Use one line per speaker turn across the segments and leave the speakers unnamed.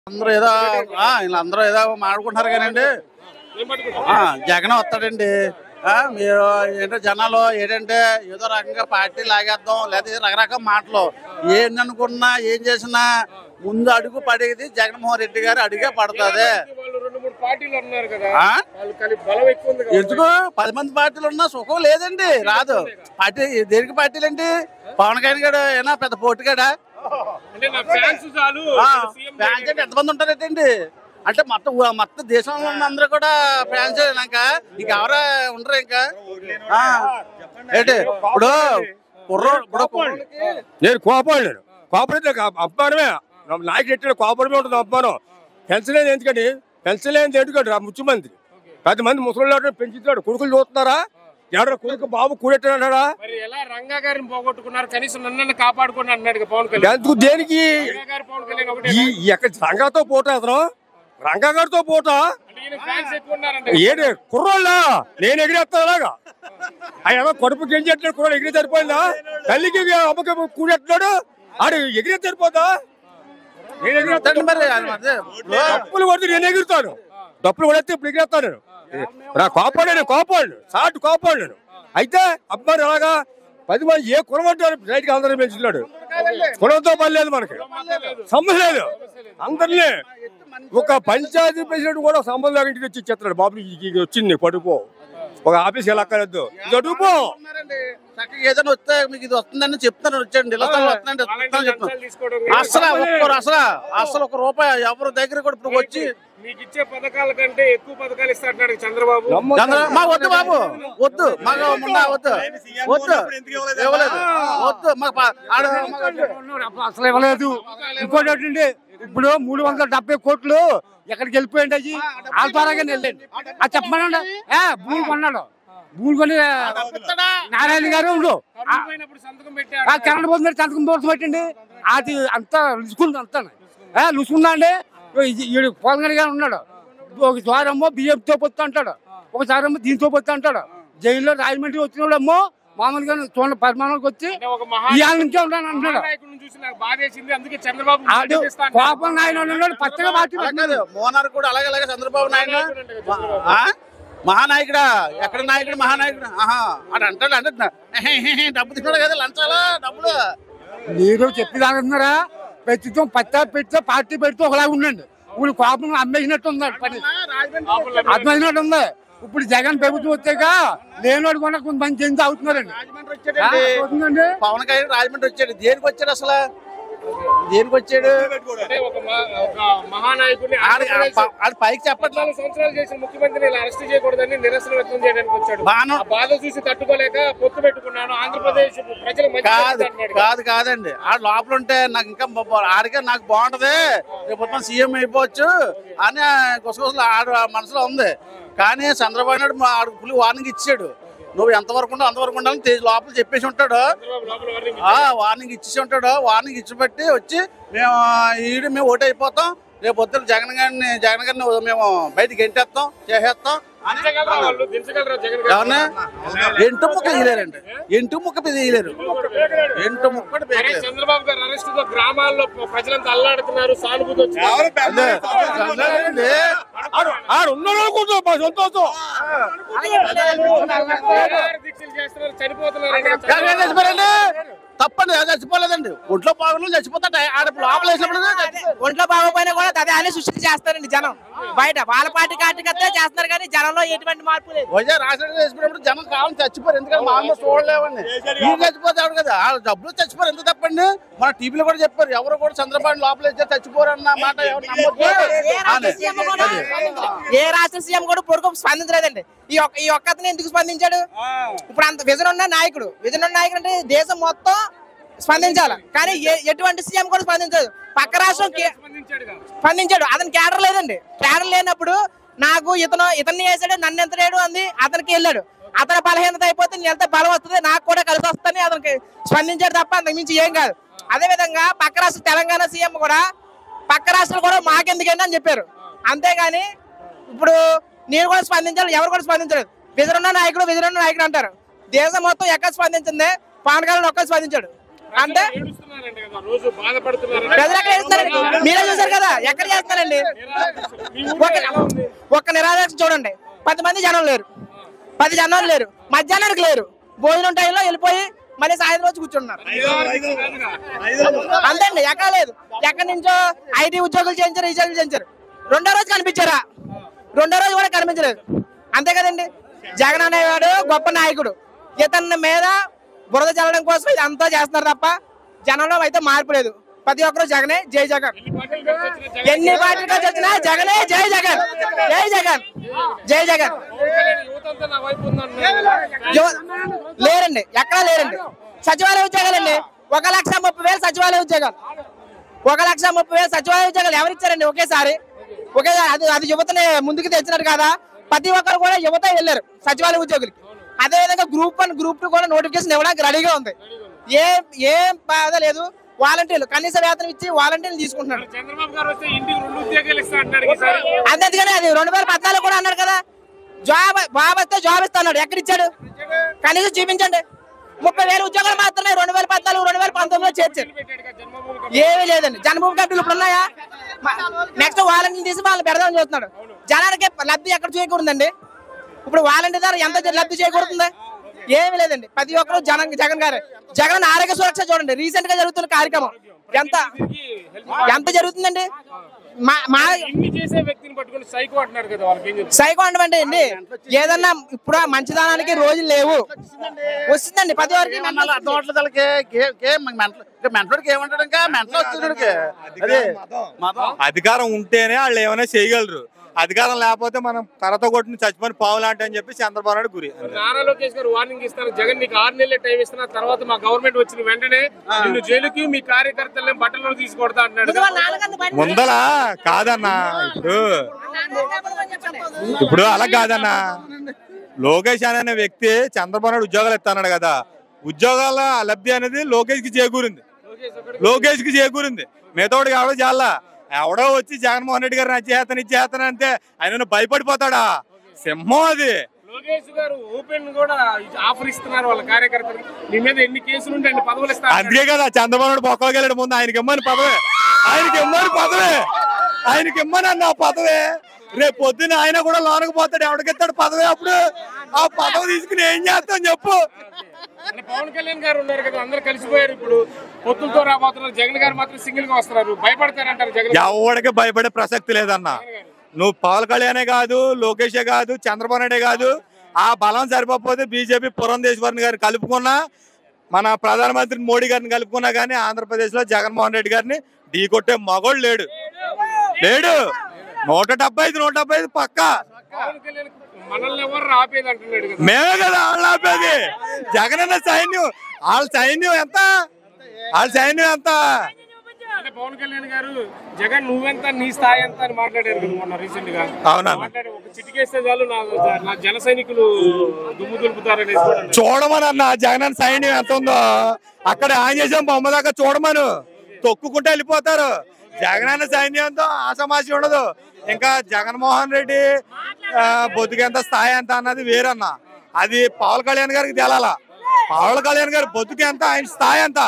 అందరూ ఏదో ఆ, వీళ్ళందరూ ఏదో మాడుకుంటున్నారు కానండి ఆ, జగన్ వస్తాడండి ఆ, మీరు ఏంటో జనాలు ఏంటంటే ఏదో రకంగా పార్టీ లాగేద్దాం లేదా రకరకాల మాటలు ఏందనుకున్నా ఏం చేసినా ముందు అడుగు పడేది జగన్మోహన్ రెడ్డి గారు అడుగే పడుతుంది
వాళ్ళు రెండు మూడు పార్టీలు ఉన్నారు కదా
ఆ?
వాళ్ళు కలిపి బలం ఎక్కువ ఉంది కదా.
ఎందుకు పది మంది పార్టీలు ఉన్నా సుఖం లేదండి రాదు పార్టీ దేనికి పార్టీలండి పవన్ కళ్యాణ్ గారు ఏనా పెద్ద పోటీగాడా
అంటే నా ఫ్యాన్స్ చాలు
ఆ,
సీఎం
ఫ్యాన్స్ అంటే ఎంతమంది ఉంటారంటండి అంటే మొత్తం ఊ- మొత్తం దేశంలో ఉన్న అందరూ కూడా ఫ్యాన్స్ ఇంకా ఇంక ఎవరా ఉండరు ఇంకా ఆ, ఏంటి ఇప్పుడు కుర్రో ఇప్పుడు కుర్రోళ్ళకి
నేను కోపడలేను కోపడితే అభిమానమే నాయకుడు ఎట్టిన కోపడమే ఉంటుంది అభిమానం పెన్షన్ లేదు ఎందుకండి పెన్షన్ లేదు ఎందుకండి రా ముఖ్యమంత్రి పది మంది ముసలి పెంచుతాడు కొడుకులు చూస్తున్నారా ఎవడ కొడుకు బాబు కూడెట్టాడా
మరి ఎలా రంగా గారిని పోగొట్టుకున్నారు కనీసం నన్ను కాపాడుకోండి అన్నాడు కదా పవన్ కళ్యాణ్
ఎందుకు దేనికి
రంగా గారు పవన్ కళ్యాణ్ ఒకటే
ఈ ఎక్కడ రంగాతో పోట అతను రంగా గారితో పోట
అంటే ఈయన ఫ్యాన్స్ ఎక్కువ ఉన్నారంట
ఏడు కుర్రోళ్ళా నేను ఎగిరేస్తాను అలాగా ఆయన కడుపు గింజట్లేదు కుర్రోడు ఎగిరి సరిపోయిందా తల్లికి అమ్మకి కూడెట్టాడు ఆడు ఎగిరే సరిపోతా నేను ఎగిరేస్తాను
వద్దండి మరి అది అదే. ఇప్పుడు
డప్పులు కొడితే నేను ఎగురుతాను డప్పులు కొడితే ఇప్పుడు ఎగిరేస్తాను నేను నా కోపాడు కోపాడు సాటు కోపాడు అయితే అబ్బాయి అలాగా పది మంది ఏ కులం అంటారు రైట్కి అందరూ పెంచుతున్నాడు కులంతో పని లేదు మనకి సంబంధం లేదు అందరినీ ఒక పంచాయతీ ప్రెసిడెంట్ కూడా సంబంధం ఇంటికి వచ్చి ఇచ్చేస్తున్నాడు బాబు ఇది ఇది వచ్చింది పడుకో ఒక ఆఫీస్ వెళ్ళక్కర్లేదు ఇది అడుగుపో
ఉన్నారండి. చక్కగా ఏదైనా వస్తే మీకు ఇది వస్తుందని చెప్తాను వచ్చండి ఇలా వస్తుందండి వస్తుందని చెప్తాను
లంచాలు తీసుకోవడం
అసలు ఒక్కరు అసలు అసలు ఒక రూపాయి ఎవరి దగ్గర కూడా ఇప్పుడు వచ్చి
మీకు ఇచ్చే పథకాల కంటే ఎక్కువ పథకాలు ఇస్తాడు చంద్రబాబు
చంద్ర మా వద్దు బాబు వద్దు మాకు ముండా వద్దు వద్దు ఇవ్వలేదు వద్దు మాకు ప- ఆడ మాకు
అసలు ఇవ్వలేదు ఇంకోటి ఏంటండి ఇప్పుడు మూడు వందల డెబ్బై కోట్లు ఎక్కడికి వెళ్ళిపోయింది అయ్యి వాళ్ళ ద్వారాగా వెళ్ళండి అది చెప్పమనండి ఏ భూమి కొన్నాడు భూమి కొని నారాయణ గారు ఉండు ఆ,
పోయినప్పుడు సంతకం
ఆ
పెట్టాడు
కరెంట్ పోతుంది మరి సంతకం దోషం పెట్టండి అది అంతా లుసుకుంది అంతా ఏ లుసుకుందా అండి ఈడు పోలంగడి గారు ఉన్నాడు ఒకసారి అమ్మో బియ్యంతో పొత్తు అంటాడు ఒకసారి అమ్మో దీంతో పొత్తు అంటాడు జైల్లో రాజమండ్రి వచ్చినోడమ్మో మామూలుగా చూడండి పరిమాణానికి వచ్చి
అంటే ఒక మహా
ఇవాళ నుంచే ఉన్నాను అంటున్నాడు
నాయకుడిని చూసి నాకు బాధేసింది అందుకే చంద్రబాబు
ఆడు
ఇస్తా అన్నాడు.
కోపం ఆయన ఉన్నాడు పచ్చగా పార్టీ
అలా కాదు మోనార్ కూడా అలాగే అలాగే చంద్రబాబు నాయుడు ఆ? మహానాయకుడా ఎక్కడ నాయకుడు మహానాయకుడు ఆహా అటు అంటాడు అంటే ఎహె, ఎహె, ఎహె, డబ్బు తిన్నాడు కదా లంచాలా డబ్బులు
మీరు చెప్పేదాగుతున్నారా ప్రస్తుతం పచ్చా పెడితే పార్టీ పెడితే ఒకలాగా ఉండండి ఇప్పుడు కోపం అమ్మేసినట్టు ఉంది పని అమ్మేసినట్టు ఉంది ఇప్పుడు జగన్ ప్రభుత్వం వచ్చాక లేనోడు కూడా కొంతమంది చేంజ్ అవుతున్నారండి
రాజమండ్రి
ఆ,
వచ్చాడండి
అవుతుందండి
పవన్ కళ్యాణ్ రాజమండ్రి వచ్చాడు దేనికి వచ్చాడు అసలు దేనికి వచ్చాడు
అంటే ఒక మ- ఒక మహానాయకుడిని
ఆడ
ఆంధ్రప్రదేశ్
ఆడ పైకి చెప్పట్లేదు
పద్నాలుగు సంవత్సరాలు చేసిన ముఖ్యమంత్రిని ఇలా అరెస్ట్ చేయకూడదని నిరసన వ్యక్తం చేయడానికి వచ్చాడు
బాను
ఆ బాధ చూసి తట్టుకోలేక పొత్తు పెట్టుకున్నాను ఆంధ్రప్రదేశ్ ప్రజల మంచి
కాదు
జరుగుతుంది అన్నాడు
కాదు కాదండి ఆ లోపల ఉంటే నాకు ఇంకా బ- బ- ఆడికే నాకు బాగుంటది రేపు మొత్తం సీఎం అయిపోవచ్చు అని గుసగుసలు ఆడ మనసులో ఉంది కానీ చంద్రబాబు నాయుడు మా ఆడు పులి వార్నింగ్ ఇచ్చాడు నువ్వు ఎంతవరకు ఉండవు అంతవరకు ఉండాలని తె- లోపల చెప్పేసి ఉంటాడు
చంద్రబాబు లోపల వార్నింగ్
ఆ వార్నింగ్ ఇచ్చేసి ఉంటాడు వార్నింగ్ ఇచ్చి బట్టి వచ్చి మేము ఈడు మేము ఓటు అయిపోతాం రేపు పొద్దున జగన్ గారిని జగన్ గారిని మేము బయటికి గెంటేస్తాం చేసేస్తాం అని
దించగలరా వాళ్ళు దించగలరా జగన్ గారు
ఎవరిని ఎంటు ముక్క తీయలేరండి ఎంటు ముక్క తీయలేరు ఎంటు ముక్కటి
అరే
పేయలేరు
చంద్రబాబు గారు అరెస్ట్ తో గ్రామాల్లో ప్రజలంతా అల్లాడుతున్నారు సానుభూతి వచ్చింది
అదే చంద్రబాబు
ఆడు ఆడు ఉన్నాడు అనుకుంటా మా సంతోషం
నిరాహార దీక్షలు చేస్తున్నారు చనిపోతున్నారు
ఎవరు ఏం చచ్చిపోయారండి తప్పండి అది చచ్చిపోలేదండి ఒంట్లో పావులు చచ్చిపోతాడు ఆడ లోపల వేసినప్పుడు చచ్చిపోయారు.
ఒంట్లో బాగోపోయినా కూడా అదే అనే సృష్టి చేస్తారండి జనం బయట వాళ్ళ పార్టీ కార్యకర్తే చేస్తున్నారు కానీ జనంలో ఎటువంటి మార్పు లేదు
వైజాగ్ రాజశేఖర వేసినప్పుడు జనం కావాలని చచ్చిపోరు ఎందుకంటే మా అమ్మ చూడలేవండి ఈ చచ్చిపోతాడు కదా ఆ డబ్బులు చచ్చిపోరు ఎందుకు తప్పండి మన టీవీలో కూడా చెప్పారు ఎవరు కూడా చంద్రబాబు లోపల వేస్తే చచ్చిపోరు అన్న మాట ఎవరు నమ్మొద్దు
ఏ రాష్ట్ర
అని.
సీఎం కూడా ఏ రాష్ట్ర సీఎం కూడా పొరుగు స్పందించలేదండి ఈ ఒక్క ఈ ఒక్కతను ఎందుకు స్పందించాడు ఇప్పుడు అంత విజన్ ఉన్న నాయకుడు విజన్ ఉన్న నాయకుడు అంటే దేశం మొత్తం స్పందించాలి కానీ ఏ- ఎటువంటి సీఎం కూడా స్పందించదు పక్క రాష్ట్రం కే-
స్పందించాడుగా
స్పందించాడు అతను క్యాడర్ లేదండి క్యాడర్ లేనప్పుడు నాకు ఇతను ఇతన్ని వేసాడు నన్ను ఎంత లేడు అంది అతనికి వెళ్ళాడు అతని బలహీనత అయిపోతే నేను వెళ్తే బలం వస్తుంది నాకు కూడా కలిసి వస్తుందని అతనికి స్పందించాడు తప్ప అంతకు మించి ఏం కాదు అదే విధంగా పక్క రాష్ట్ర తెలంగాణ సీఎం కూడా పక్క రాష్ట్రాలు కూడా మాకెందుకండి అని చెప్పారు అంతేగాని ఇప్పుడు నేను కూడా స్పందించాలి ఎవరు కూడా స్పందించలేదు విజరున్న నాయకుడు విజరున్న నాయకుడు అంటారు దేశం మొత్తం ఎక్కడ స్పందించింది పవన్ కళ్యాణ్ ఒక్కరు స్పందించాడు అంటే
ఏడుస్తున్నారంట కదా రోజు బాధపడుతున్నారు
ప్రజలు ఎక్కడ చేస్తున్నారండి మీరే చూసారు కదా ఎక్కడ చేస్తున్నారండి
మీ ఊర్లో
ఒక
ఎలా ఉంది
ఒక్క నిరాదరణ చూడండి పది మంది జనం లేరు పది జనం లేరు మధ్యాహ్నానికి లేరు భోజనం టైంలో వెళ్ళిపోయి మళ్ళీ సాయంత్రం వచ్చి కూర్చుంటున్నారు అంతే అండి ఎక్కడ లేదు ఎక్కడి నుంచో ఐటీ ఉద్యోగులు చేయించారు ఈ ఉద్యోగులు చేయించారు రెండో రోజు కనిపించారా రెండో రోజు కూడా కనిపించలేదు అంతే కదండి జగన్ అనేవాడు గొప్ప నాయకుడు ఇతని మీద బురద చల్లడం కోసం ఇది అంతా చేస్తున్నారు తప్ప జనంలో అయితే మార్పు లేదు ప్రతి ఒక్కరు జగనే జై జగన్ ఎన్ని పార్టీలు కలిసి వచ్చినా జగనే జై జగన్ జై జగన్ జై జగన్
యువతంతా నా వైపు ఉందన్నారు
యువ- లేరండి ఎక్కడా లేరండి సచివాలయ ఉద్యోగాలండి ఒక లక్ష ముప్పై వేలు సచివాలయ ఉద్యోగాలు ఒక లక్ష ముప్పై వేలు సచివాలయ ఉద్యోగాలు ఎవరు ఇచ్చారండి ఒకేసారి ఒకేసారి అది అది యువతని ముందుకు తెచ్చినారు కదా ప్రతి ఒక్కరు కూడా యువత వెళ్ళారు సచివాలయ ఉద్యోగులకి అదే విధంగా గ్రూప్ వన్ గ్రూప్ టూ కూడా నోటిఫికేషన్ ఇవ్వడానికి రెడీగా ఉంది ఏం ఏం బాధ లేదు వాలంటీర్లు కనీస వేతనం ఇచ్చి వాలంటీర్లు తీసుకుంటున్నారు
చంద్రబాబు గారు వస్తే ఇంటికి రెండు ఉద్యోగాలు ఇస్తా అంటున్నాడు ఈసారి
అందుకని అది రెండు వేల పద్నాలుగు కూడా అన్నాడు కదా జాబ్ బాబు వస్తే జాబ్ ఇస్తా అన్నాడు ఎక్కడ ఇచ్చాడు కనీసం చూపించండి ముప్పై వేల ఉద్యోగాలు మాత్రమే రెండు వేల పద్నాలుగు రెండు వేల పంతొమ్మిదిలో చేర్చారు
పెట్టాడు కదా జన్మభూమి
ఏమీ లేదండి జన్మభూమి కమిటీలు ఇప్పుడు ఉన్నాయా నెక్స్ట్ వాలంటీర్ తీసి వాళ్ళు పెడదామని చూస్తున్నాడు జనానికి లబ్ధి ఎక్కడ చేయకూడదండి ఇప్పుడు వాలంటీర్ ద్వారా ఎంత లబ్ధి చేయకూడుతుంది ఏమీ లేదండి ప్రతి ఒక్కరు జగన్ జగన్ గారే జగన్ ఆరోగ్య సురక్ష చూడండి రీసెంట్ గా జరుగుతున్న కార్యక్రమం ఎంత ఎంత జరుగుతుందండి మా మా
ఇన్ని చేసే వ్యక్తిని పట్టుకొని సైకో అంటున్నారు కదా వాళ్ళకి ఏం చెప్తారు
సైకో అంటే అండి ఏదన్నా ఇప్పుడు ఆ మంచిదానానికి రోజులు లేవు వస్తుందండి ప్రతి ఒక్కరికి
ఏమన్నా అర్థం అవట్లేదు వాళ్ళకి గే- గే- మెంటల్ ఇంకా మెంటలోడికి ఏమంటాడు ఇంకా మెంటల్ వస్తుంది అదే మతం
అధికారం ఉంటేనే వాళ్ళు ఏమైనా చేయగలరు అధికారం లేకపోతే మనం కర్రతో కొట్టిన చచ్చిపోయిన పావులాంటి అని చెప్పి చంద్రబాబు నాయుడు గురి
నారా లోకేష్ గారు వార్నింగ్ ఇస్తారు జగన్ నీకు ఆరు నెలల టైం ఇస్తున్నా తర్వాత మా గవర్నమెంట్ వచ్చిన వెంటనే నిన్ను జైలుకి మీ కార్యకర్తలను బట్టలు తీసుకొడతా అంటున్నాడు
ముందల కాదన్నా ఇప్పుడు ఇప్పుడు అలా కాదన్నా లోకేష్ అనే వ్యక్తి చంద్రబాబు నాయుడు ఉద్యోగాలు ఇస్తాడు కదా ఉద్యోగాల లబ్ధి అనేది లోకేష్ కి చేకూరింది లోకేష్ కి చేకూరింది మిగతాడికి ఎవడో చాలా ఎవడో వచ్చి జగన్మోహన్ రెడ్డి గారిని అచ్చేతను ఇచ్చేతను అంటే ఆయన భయపడిపోతాడా సింహం అది
లోకేష్ గారు ఓపెన్ కూడా ఆఫర్ ఇస్తున్నారు వాళ్ళ కార్యకర్తలకు మీ మీద ఎన్ని కేసులు ఉంటే అన్ని పదవులు ఇస్తారు
అందుకే కదా చంద్రబాబు నాయుడు బొక్కలోకి వెళ్ళాడు ముందు ఆయనకి ఇమ్మని పదవే ఆయనకి ఇమ్మని పదవే ఆయనకి ఇమ్మని అన్న ఆ పదవే రేపు పొద్దున్న ఆయన కూడా లోనకు పోతాడు ఎవడికెత్తాడు పదవే అప్పుడు ఆ పదవి తీసుకుని ఏం చేస్తాం చెప్పు
అంటే పవన్ కళ్యాణ్ గారు ఉన్నారు కదా అందరు కలిసిపోయారు ఇప్పుడు పొత్తులతో రాబోతున్నారు జగన్ గారు మాత్రం సింగిల్ గా వస్తున్నారు భయపడతారంటారు జగన్ గారు.
ఎవడికి భయపడే ప్రసక్తి లేదన్న నువ్వు పవన్ కళ్యాణే కాదు లోకేషే కాదు చంద్రబాబు నాయుడే కాదు ఆ బలం సరిపోతే బీజేపీ పురంధేశ్వరిని గారిని కలుపుకున్నా మన ప్రధానమంత్రి మోడీ గారిని కలుపుకున్నా కానీ ఆంధ్రప్రదేశ్ లో జగన్మోహన్ రెడ్డి గారిని ఢీ కొట్టే మగోడు లేడు లేడు నూట డెబ్బై ఐదు నూట డెబ్బై ఐదు పక్కా
పవన్ కళ్యాణ్ మనల్ని ఎవరు ఆపేది అంటున్నాడు కదా
మేమే కదా వాళ్ళు ఆపేది జగనన్న సైన్యం వాళ్ళ సైన్యం ఎంత వాళ్ళ సైన్యం ఎంత
అంటే పవన్ కళ్యాణ్ గారు జగన్ నువ్వెంత నీ స్థాయి ఎంత అని మాట్లాడారు కదా మొన్న రీసెంట్ గా
అవునన్న
మాట్లాడి ఒక చిటికేస్తే చాలు నా నా జన సైనికులు దుమ్ము దులుపుతారనేసి కూడా అన్నారు.
చూడమని అన్న జగనన్న సైన్యం ఎంత ఉందో అక్కడ ఆంజేసం బొమ్మ దాకా చూడమను తొక్కుకుంటే వెళ్ళిపోతారు జగనన్న సైన్యంతో ఆసమాసి ఉండదు ఇంకా జగన్మోహన్ రెడ్డి ఆ, బతుకెంత స్థాయి ఎంత అన్నది వేరన్న అది పవన్ కళ్యాణ్ గారికి తెలాల పవన్ కళ్యాణ్ గారి బతుకు ఎంత ఆయన స్థాయి ఎంత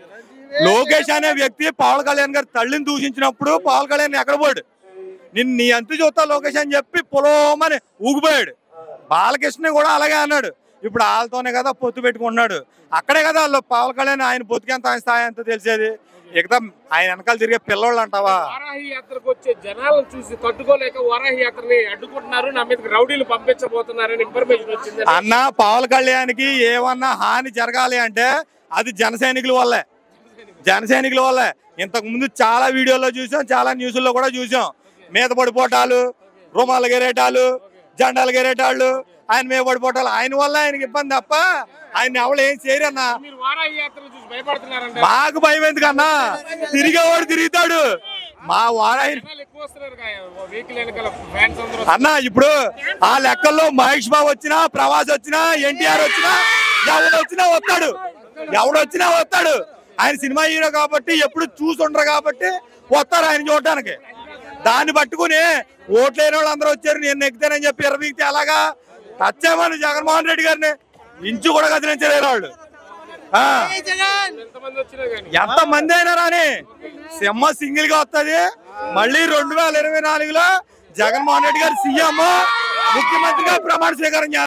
లోకేష్ అనే వ్యక్తి పవన్ కళ్యాణ్ గారి తల్లిని దూషించినప్పుడు పవన్ కళ్యాణ్ ఎక్కడ పోయాడు నిన్ను నీ అంతు చూస్తా లోకేష్ అని చెప్పి పొలోమని ఊగిపోయాడు బాలకృష్ణ కూడా అలాగే అన్నాడు ఇప్పుడు వాళ్ళతోనే కదా పొత్తు పెట్టుకుంటున్నాడు అక్కడే కదా వాళ్ళు పవన్ కళ్యాణ్ ఆయన బతుకెంత ఆయన స్థాయి ఎంత తెలిసేది ఇక ఆయన వెనకాల తిరిగే పిల్లోళ్ళు అంటావా
వారాహి యాత్రకు వచ్చే జనాలను చూసి తట్టుకోలేక వారాహి యాత్రని అడ్డుకుంటున్నారు నా మీదకి రౌడీలు పంపించబోతున్నారని ఇన్ఫర్మేషన్ వచ్చింది
అన్న పవన్ కళ్యాణ్కి ఏమన్నా హాని జరగాలి అంటే అది జన సైనికుల వల్లే జన సైనికుల వల్లే ఇంతకు ముందు చాలా వీడియోలో చూసాం చాలా న్యూస్లో కూడా చూసాం మీద పడిపోవటాలు రుమాలు గెరేటాలు జెండాలు గెరేటాళ్ళు ఆయన మీద పడిపోవటాలు ఆయన వల్ల ఆయనకి ఇబ్బంది తప్ప ఆయన ఎవరు ఏం చేయరన్నా
మీరు వారాహి యాత్రలు చూసి భయపడుతున్నారంట
మాకు భయం ఎందుకన్నా తిరిగేవాడు తిరుగుతాడు మా వారాయి
జనాలు ఎక్కువ వస్తున్నారు వెహికల్ వెనకాల ఫ్యాన్స్ అందరూ
అన్న ఇప్పుడు ఆ లెక్కల్లో మహేష్ బాబు వచ్చినా ప్రవాస్ వచ్చినా ఎన్టీఆర్ వచ్చినా ఎవడు వచ్చినా వస్తాడు ఎవడు వచ్చినా వస్తాడు ఆయన సినిమా హీరో కాబట్టి ఎప్పుడు చూసుండరు కాబట్టి వస్తారు ఆయన చూడటానికి దాన్ని పట్టుకుని ఓట్లేని వాళ్ళు అందరూ వచ్చారు నేను నెగ్గుతానని చెప్పి ఎర్రబీగితే అలాగా టచ్చేమని జగన్మోహన్ రెడ్డి గారిని ఇంచు కూడా కదిలించలేరు వాళ్ళు ఆ,
ఎంతమంది వచ్చినా కానీ
ఎంత మంది అయినా రాని సింహ సింగిల్ గా వస్తది మళ్ళీ రెండు వేల ఇరవై నాలుగులో జగన్మోహన్ రెడ్డి గారు సీఎం ముఖ్యమంత్రిగా ప్రమాణ స్వీకారం చేస్తారు